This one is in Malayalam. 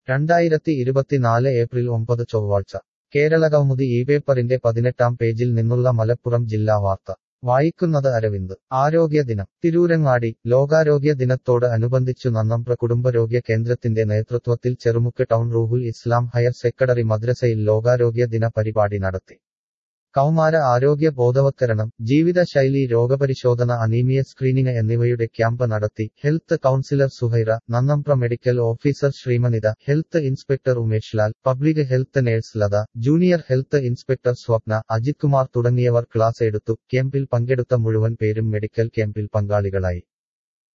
രണ്ടായിരത്തി ഇരുപത്തിനാല് ഏപ്രിൽ ഒമ്പത് ചൊവ്വാഴ്ച കേരളകൗമുദി ഈ പേപ്പറിന്റെ പതിനെട്ടാം പേജിൽ നിന്നുള്ള മലപ്പുറം ജില്ലാ വാർത്ത വായിക്കുന്നത് അരവിന്ദ് ആരോഗ്യ ദിനം തിരൂരങ്ങാടി ലോകാരോഗ്യ ദിനത്തോട് അനുബന്ധിച്ചു നന്നമ്പ്ര കുടുംബരോഗ്യ കേന്ദ്രത്തിന്റെ നേതൃത്വത്തിൽ Cherumukku town Roohul Islam higher secondary മദ്രസയിൽ ലോകാരോഗ്യ ദിന പരിപാടി നടത്തി കൗമാര ആരോഗ്യ ബോധവത്കരണം ജീവിതശൈലി രോഗപരിശോധന അനീമിയ സ്ക്രീനിംഗ് എന്നിവയുടെ ക്യാമ്പ് നടത്തി health counsellor Suhaira Nannambra medical officer Sreemanitha health inspector Umesh Lal public health nurse Latha junior health inspector Swapna Ajith Kumar തുടങ്ങിയവർ ക്ലാസ് എടുത്തു ക്യാമ്പിൽ പങ്കെടുത്ത മുഴുവൻ പേരും മെഡിക്കൽ ക്യാമ്പിൽ പങ്കാളികളായി